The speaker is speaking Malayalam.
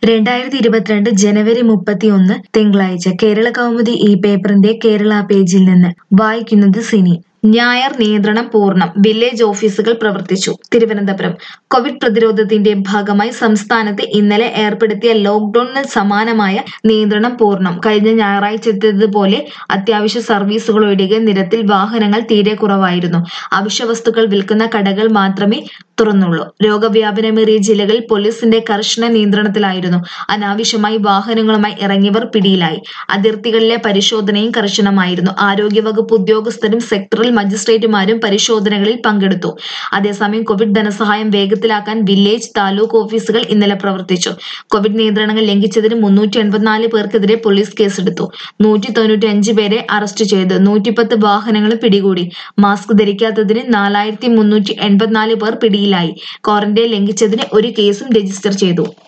രണ്ടായിരത്തി ഇരുപത്തിരണ്ട് ജനുവരി മുപ്പത്തിയൊന്ന് തിങ്കളാഴ്ച കേരള കൗമുദി ഈ പേപ്പറിന്റെ കേരള പേജിൽ നിന്ന് വായിക്കുന്നത് സിനി ഞായർ നിയന്ത്രണം പൂർണ്ണം വില്ലേജ് ഓഫീസുകൾ പ്രവർത്തിച്ചു തിരുവനന്തപുരം കോവിഡ് പ്രതിരോധത്തിന്റെ ഭാഗമായി സംസ്ഥാനത്ത് ഇന്നലെ ഏർപ്പെടുത്തിയ ലോക്ഡൌണിന് സമാനമായ നിയന്ത്രണം പൂർണ്ണം കഴിഞ്ഞ ഞായറാഴ്ചത്തേതുപോലെ അത്യാവശ്യ സർവീസുകൾ ഒഴികെ നിരത്തിൽ വാഹനങ്ങൾ തീരെ കുറവായിരുന്നു അവശ്യ വസ്തുക്കൾ വിൽക്കുന്ന കടകൾ മാത്രമേ തുറന്നുള്ളൂ രോഗവ്യാപനമേറിയ ജില്ലകളിൽ പോലീസിന്റെ കർശന നിയന്ത്രണത്തിലായിരുന്നു അനാവശ്യമായി വാഹനങ്ങളുമായി ഇറങ്ങിയവർ പിടിയിലായി അതിർത്തികളിലെ പരിശോധനയും കർശനമായിരുന്നു ആരോഗ്യവകുപ്പ് ഉദ്യോഗസ്ഥരും സെക്ടറൽ മജിസ്ട്രേറ്റുമാരും പരിശോധനകളിൽ പങ്കെടുത്തു അതേസമയം കോവിഡ് ധനസഹായം വേഗത്തിലാക്കാൻ വില്ലേജ് താലൂക്ക് ഓഫീസുകൾ ഇന്നലെ പ്രവർത്തിച്ചു കോവിഡ് നിയന്ത്രണങ്ങൾ ലംഘിച്ചതിന് മുന്നൂറ്റി എൺപത്തിനാല് പേർക്കെതിരെ പോലീസ് കേസെടുത്തു നൂറ്റി തൊണ്ണൂറ്റി അഞ്ച് പേരെ അറസ്റ്റ് ചെയ്തു നൂറ്റിപ്പത്ത് വാഹനങ്ങൾ പിടികൂടി മാസ്ക് ധരിക്കാത്തതിന് നാലായിരത്തി മുന്നൂറ്റി എൺപത്തിനാല് പേർ പിടിയിലായി ക്വാറന്റൈൻ ലംഘിച്ചതിന് ഒരു കേസും രജിസ്റ്റർ ചെയ്തു